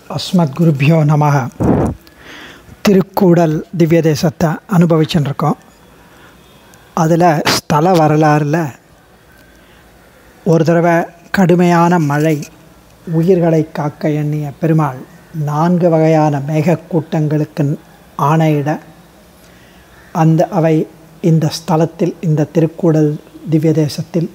அஸ்மத் குருபியோ நமக திருக்கூடல் திவ்ய தேசத்தை அனுபவிச்சுட்டு இருக்கோம் அதில் ஸ்தல வரலாறில் ஒரு தடவை கடுமையான மழை உயிர்களை காக்க எண்ணிய பெருமாள் நான்கு வகையான மேகக்கூட்டங்களுக்கு ஆணையிட அந்த அவை இந்த ஸ்தலத்தில் இந்த திருக்கூடல் திவ்ய தேசத்தில்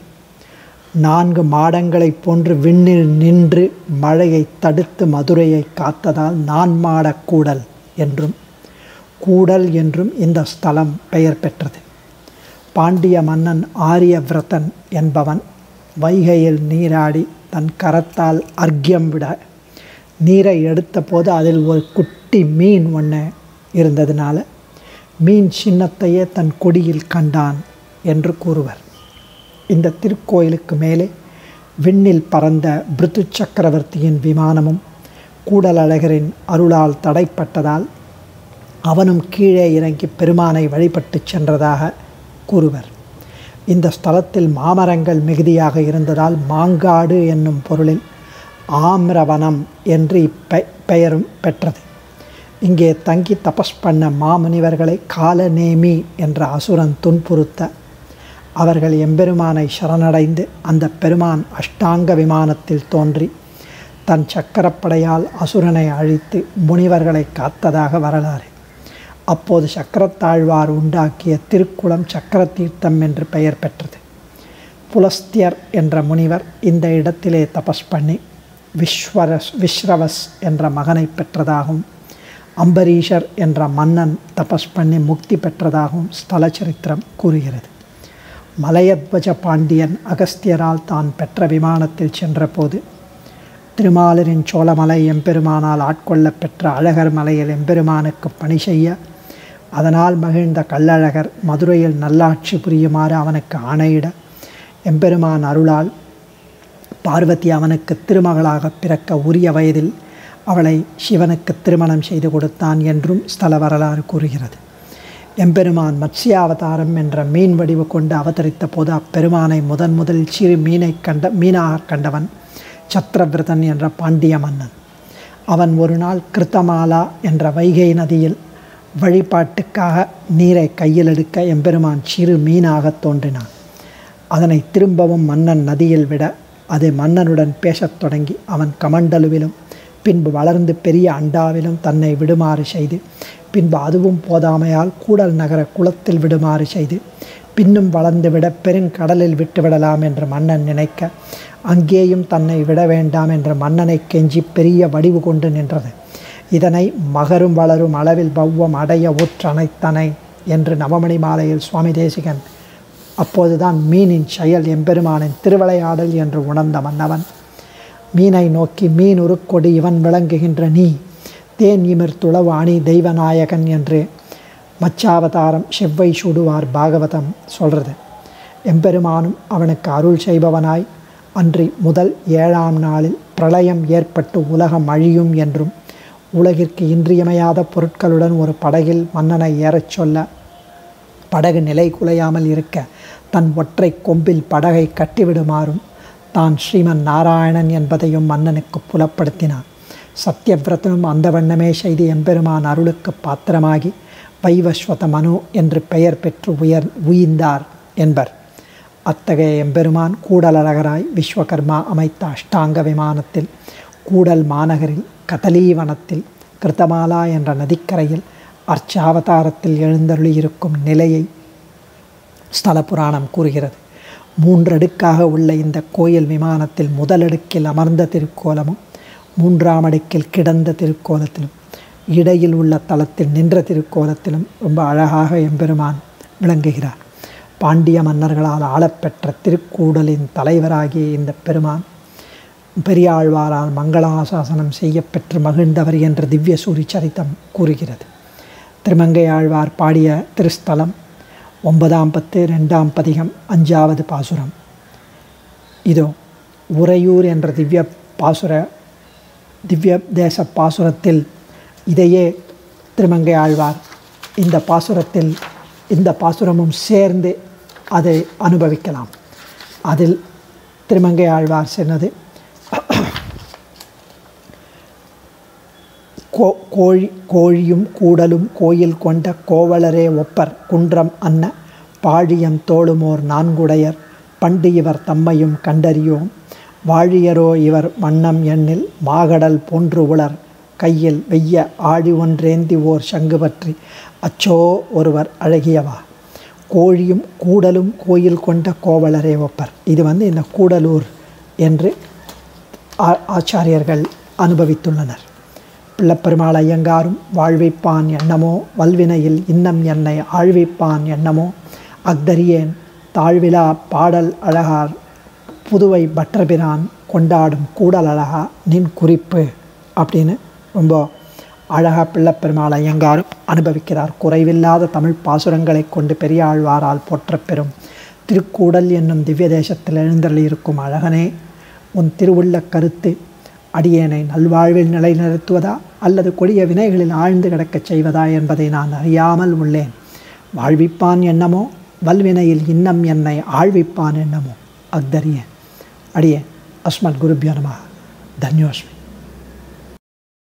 நான்கு மாடங்களைப் போன்று விண்ணில் நின்று மழையை தடுத்து மதுரையை காத்ததால் நான் மாடக்கூடல் என்றும் கூடல் என்றும் இந்த ஸ்தலம் பெயர் பெற்றது பாண்டிய மன்னன் ஆரியவிரதன் என்பவன் வைகையில் நீராடி தன் கரத்தால் அர்க்கியம் விட நீரை எடுத்தபோது அதில் ஒரு குட்டி மீன் ஒன்று இருந்ததுனால மீன் சின்னத்தையே தன் கொடியில் கண்டான் என்று கூறுவர் இந்த திருக்கோயிலுக்கு மேலே விண்ணில் பறந்த பிரித்து சக்கரவர்த்தியின் விமானமும் கூடலழகரின் அருளால் தடைப்பட்டதால் அவனும் கீழே இறங்கி பெருமானை வழிபட்டு சென்றதாக கூறுவர் இந்த ஸ்தலத்தில் மாமரங்கள் மிகுதியாக இருந்ததால் மாங்காடு என்னும் பொருளில் ஆம்ரவனம் என்று இப்பெ பெயரும் பெற்றது இங்கே தங்கி தபஸ் பண்ண மாமுனிவர்களை காலநேமி என்ற அசுரன் துன்புறுத்த அவர்கள் எம்பெருமானை சரணடைந்து அந்த பெருமான் அஷ்டாங்க விமானத்தில் தோன்றி தன் சக்கரப்படையால் அசுரனை அழித்து முனிவர்களை காத்ததாக வரலாறு அப்போது சக்கரத்தாழ்வார் உண்டாக்கிய திருக்குளம் சக்கர தீர்த்தம் என்று பெயர் பெற்றது புலஸ்தியர் என்ற முனிவர் இந்த இடத்திலே தபஸ் பண்ணி விஸ்வரஸ் விஸ்ரவஸ் என்ற மகனை பெற்றதாகவும் அம்பரீஷர் என்ற மன்னன் தபஸ் பண்ணி முக்தி பெற்றதாகவும் ஸ்தல சரித்திரம் கூறுகிறது மலையத்வஜ பாண்டியன் அகஸ்தியரால் தான் பெற்ற விமானத்தில் சென்றபோது திருமாலரின் சோழமலை எம்பெருமானால் ஆட்கொள்ளப் பெற்ற அழகர் மலையில் எம்பெருமானுக்கு பணி செய்ய அதனால் மகிழ்ந்த கள்ளழகர் மதுரையில் நல்லாட்சி புரியுமாறு அவனுக்கு ஆணையிட எம்பெருமான் அருளால் பார்வதி அவனுக்கு திருமகளாக பிறக்க உரிய வயதில் அவளை சிவனுக்கு திருமணம் செய்து கொடுத்தான் என்றும் ஸ்தல வரலாறு கூறுகிறது எம்பெருமான் மத்ஸ்யாவதாரம் என்ற மீன் வடிவு கொண்டு அவதரித்த போது அப்பெருமானை முதன் முதலில் சிறு மீனை கண்ட மீனாக கண்டவன் சத்ரவிரதன் என்ற பாண்டிய மன்னன் அவன் ஒரு நாள் கிருத்தமாலா என்ற வைகை நதியில் வழிபாட்டுக்காக நீரை கையில் எடுக்க எம்பெருமான் சிறு மீனாக தோன்றினான் அதனை திரும்பவும் மன்னன் நதியில் விட அது மன்னனுடன் பேசத் தொடங்கி அவன் கமண்டலுவிலும் பின்பு வளர்ந்து பெரிய அண்டாவிலும் தன்னை விடுமாறு செய்து பின்பு அதுவும் போதாமையால் கூடல் நகர குளத்தில் விடுமாறு செய்து பின்னும் வளர்ந்துவிட பெருங்கடலில் விட்டுவிடலாம் என்று மன்னன் நினைக்க அங்கேயும் தன்னை விட வேண்டாம் என்று மன்னனை கெஞ்சி பெரிய வடிவு கொண்டு நின்றது இதனை மகரும் வளரும் அளவில் பௌவம் அடைய ஊற்றணைத்தனை என்று நவமணி மாலையில் சுவாமி தேசிகன் அப்போதுதான் மீனின் செயல் எம்பெருமானின் திருவிளையாடல் என்று உணர்ந்த மன்னவன் மீனை நோக்கி மீன் உருக்கொடி இவன் விளங்குகின்ற நீ தேன் இமிர் துளவு அணி தெய்வநாயகன் என்று மச்சாவதாரம் செவ்வை சுடுவார் பாகவதம் சொல்கிறது எம்பெருமானும் அவனுக்கு அருள் செய்பவனாய் அன்றி முதல் ஏழாம் நாளில் பிரளயம் ஏற்பட்டு உலகம் அழியும் என்றும் உலகிற்கு இன்றியமையாத பொருட்களுடன் ஒரு படகில் மன்னனை ஏறச் சொல்ல படகு நிலை குலையாமல் இருக்க தன் ஒற்றை கொம்பில் படகை கட்டிவிடுமாறும் தான் ஸ்ரீமன் நாராயணன் என்பதையும் மன்னனுக்கு புலப்படுத்தினான் சத்தியவிரதனும் அந்த வண்ணமே செய்து எம்பெருமான் அருளுக்கு பாத்திரமாகி வைவஸ்வத மனு என்று பெயர் பெற்று உயர் உயிர்ந்தார் என்பர் அத்தகைய எம்பெருமான் கூடலழகராய் விஸ்வகர்மா அமைத்த அஷ்டாங்க விமானத்தில் கூடல் மாநகரில் கதலீவனத்தில் கிருத்தமாலா என்ற நதிக்கரையில் அர்ச்சாவதாரத்தில் எழுந்தருளியிருக்கும் நிலையை ஸ்தல புராணம் கூறுகிறது மூன்றடுக்காக உள்ள இந்த கோயில் விமானத்தில் முதலடுக்கில் அமர்ந்த திருக்கோலமும் மூன்றாம் அடுக்கில் கிடந்த திருக்கோலத்திலும் இடையில் உள்ள தளத்தில் நின்ற திருக்கோலத்திலும் ரொம்ப அழகாக எம்பெருமான் விளங்குகிறார் பாண்டிய மன்னர்களால் ஆளப்பெற்ற திருக்கூடலின் தலைவராகிய இந்த பெருமான் பெரியாழ்வாரால் மங்களாசாசனம் செய்யப்பெற்று மகிழ்ந்தவர் என்ற திவ்ய சூரி சரித்தம் கூறுகிறது திருமங்கை ஆழ்வார் பாடிய திருஸ்தலம் ஒன்பதாம் பத்து ரெண்டாம் பதிகம் அஞ்சாவது பாசுரம் இதோ உறையூர் என்ற திவ்ய பாசுர திவ்ய தேச பாசுரத்தில் இதையே திருமங்கை ஆழ்வார் இந்த பாசுரத்தில் இந்த பாசுரமும் சேர்ந்து அதை அனுபவிக்கலாம் அதில் திருமங்கை ஆழ்வார் சொன்னது கோ கோழி கோழியும் கூடலும் கோயில் கொண்ட கோவலரே ஒப்பர் குன்றம் அன்ன பாழியம் தோளுமோர் நான்குடையர் பண்டு இவர் தம்மையும் கண்டறியோம் வாழியரோ இவர் வண்ணம் எண்ணில் மாகடல் போன்று உளர் கையில் வெய்ய ஆழி ஒன்றேந்தி ஓர் சங்கு பற்றி அச்சோ ஒருவர் அழகியவா கோழியும் கூடலும் கோயில் கொண்ட கோவலரே ஒப்பர் இது வந்து இந்த கூடலூர் என்று ஆ- ஆச்சாரியர்கள் அனுபவித்துள்ளனர் பிள்ளப்பெருமாள் ஐயங்காரும் வாழ்வைப்பான் எண்ணமோ வல்வினையில் இன்னம் என்னை ஆழ்வைப்பான் எண்ணமோ அக்தரியேன் தாழ்விழா பாடல் அழகார் புதுவை பற்றபிரான் கொண்டாடும் கூடல் அழகா நின் குறிப்பு அப்படின்னு ரொம்ப அழகா பிள்ளப்பெருமாள் ஐயங்காரும் அனுபவிக்கிறார் குறைவில்லாத தமிழ் பாசுரங்களைக் கொண்டு பெரியாழ்வாரால் போற்றப்பெறும் திருக்கூடல் என்னும் திவ்ய தேசத்தில் எழுந்தருளியிருக்கும் அழகனே உன் திருவுள்ள கருத்து அடியேனை நல்வாழ்வில் நிலைநிறுத்துவதா அல்லது கொடிய வினைகளில் ஆழ்ந்து கிடக்கச் செய்வதா என்பதை நான் அறியாமல் உள்ளேன் வாழ்விப்பான் எண்ணமோ வல்வினையில் இன்னம் என்னை ஆழ்விப்பான் எண்ணமோ அக்தரியேன் அடியேன் அஸ்மத் குருபியோ நம தன்யோஸ்மி